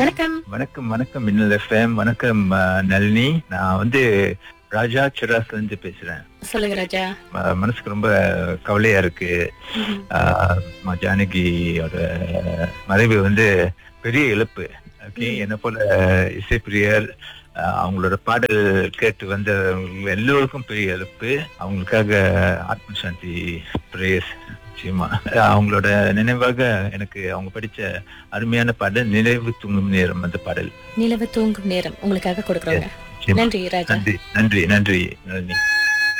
வணக்கம் வணக்கம் வணக்கம் மின்னல் எஃப்எம் வணக்கம் அஹ், நளினி நான் வந்து ராஜா சிராஸ்ல இருந்து பேசுறேன் சொல்லுங்க ராஜா ம- மனசுக்கு ரொம்ப கவலையா இருக்கு ம்ஹும். ஆஹ், ம- ஜானகியோட மறைவு வந்து பெரிய இழப்பு ஓகே ம். என்ன போல இசைப்பிரியர் ஆஹ், அவங்களோட பாடல் கேட்டு வந்த எல்லோருக்கும் பெரிய இழப்பு அவங்களுக்காக ஆத்ம சாந்தி பிரேயர்ஸ் நிச்சயமா அவங்களோட நினைவாக எனக்கு அவங்க படிச்ச அருமையான பாடல் நினைவு தூங்கும் நேரம் அந்த பாடல் நிலவு தூங்கும் நேரம் உங்களுக்காக கொடுக்குறோங்க நிச்சயமா. நன்றி ராஜா நன்றி நன்றி நன்றி நன்றி